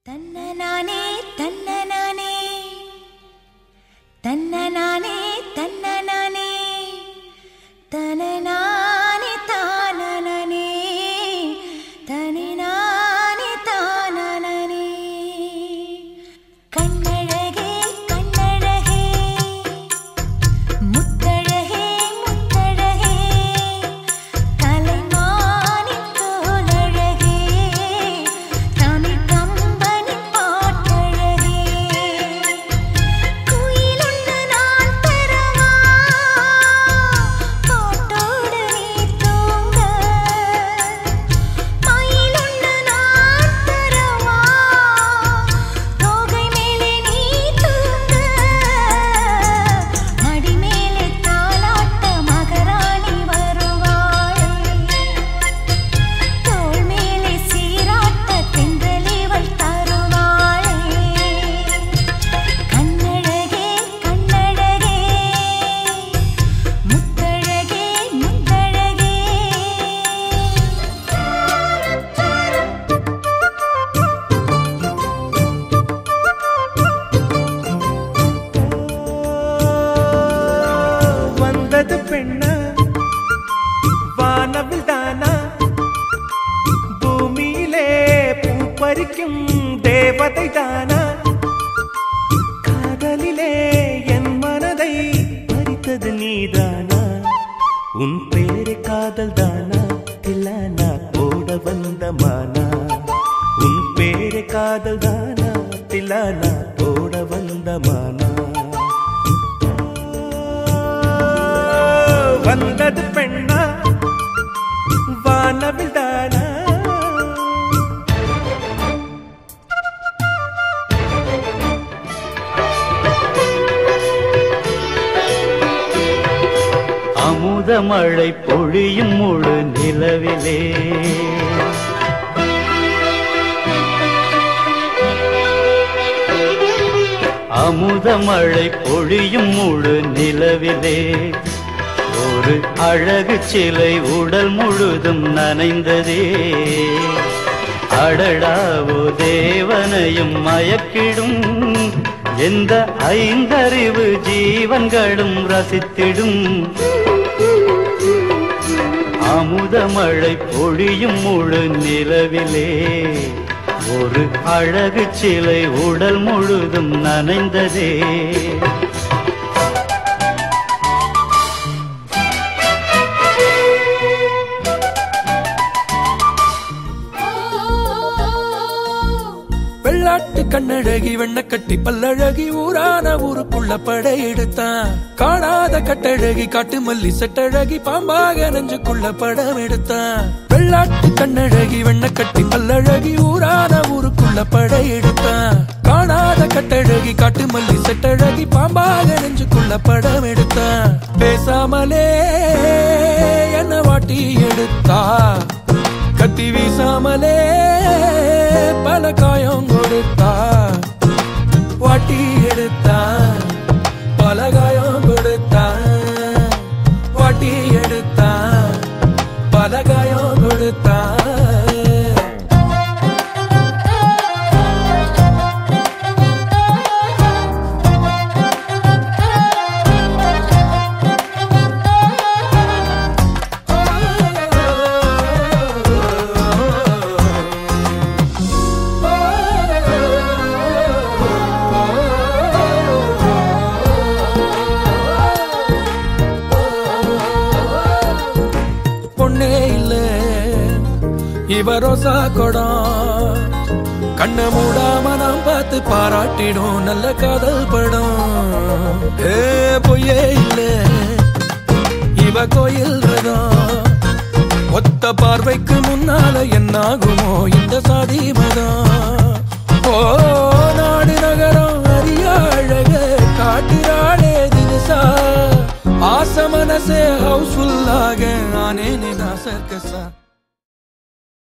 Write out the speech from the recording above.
தன்னனானே தன்னனானே தன்னனானே தன்னனானே தனனானே தானனனே தனினானே தானனனே கண்ணழகே கண்ணழகே முத்தழகே முத்தழகே கலைமானின் தோலழகே தமிழ் கம்பனின் பாட்டழகே குயிலுண்டு நான் பெறவா பாட்டோடு நீ தூங்க மயிலுண்டு நான் பெறவா தோகை மேலே நீ தூங்க மடி மேலே தாலாட்ட மகராணி வருவாள் தோள் மேலே சீராட்ட தென்றலிவள் தருவாளே கண்ணழகே கண்ணழகே முத்தழகே முத்தழகே வந்தது பெண்ணா வானவில் தானா பூமியிலே பூ பறிக்கும் தேவதை தானா காதலிலே என் மனதை பறித்தது நீதானா உன் பேரு காதல் தானா தில்லானா போட வந்த மானா உன் பேரு காதல் தானா தில்லானா போட வந்த மானா வந்தது பெண்ணா வானவில் தானா அமுதமழை பொழியும் முழு நிலவிலே அமுதமழை பொழியும் முழு நிலவிலே ஒரு அழகு சிலை உடல் முழுதும் நனைந்ததே அடடாவோ தேவனையும் மயக்கிடும் எந்த ஐந்தறிவு ஜீவன்களும் ரசித்திடும் அமுதமழை பொழியும் முழு நிலவிலே ஒரு அழகு சிலை உடல் முழுதும் நனைந்ததே வெள்ளாட்டு கண்ணழகி வெண்ணக்கட்டி பல்லழகி ஊரான ஊருக்குள்ள படையெடுத்தான் காணாத கட்டழகி காட்டு மல்லி செட்டழகி பாம்பாக நெஞ்சுக்குள்ள படம் எடுத்தான் வெள்ளாட்டு கண்ணழகி வெண்ணக்கட்டி பல்லழகி ஊரான ஊருக்குள்ள படையெடுத்தான் காணாத கட்டழகி காட்டு மல்லி செட்டழகி பாம்பாக நெஞ்சுக்குள்ள படம் எடுத்தான் பேசாமலே என்ன வாட்டி எடுத்தா கத்தி வீசாமலே பல காயம் கொடுத்தா வாட்டி எடுத்தா பல காயம் கொடுத்தா வாட்டி எடுத்தா பல காயம் கொடுத்தா பொண்ணே இல்ல இவ ரோசா கொடம் கண்ண மூடாம நாம் பார்த்து பாராட்டிடும் நல்ல காதல் படம் ஏ பொய்யே இல்ல இவ கோயில் ரதம் ஒத்த பார்வைக்கு முன்னால என்னாகுமோ இந்த சாதி மதம் ஓ நாடு நகரம் அரிய அழக காட்டுறாளே தினசா ஆச மனசே ஹவுஸ்ஃபுல்லாக ஆனேனே நான் சர்க்கஸா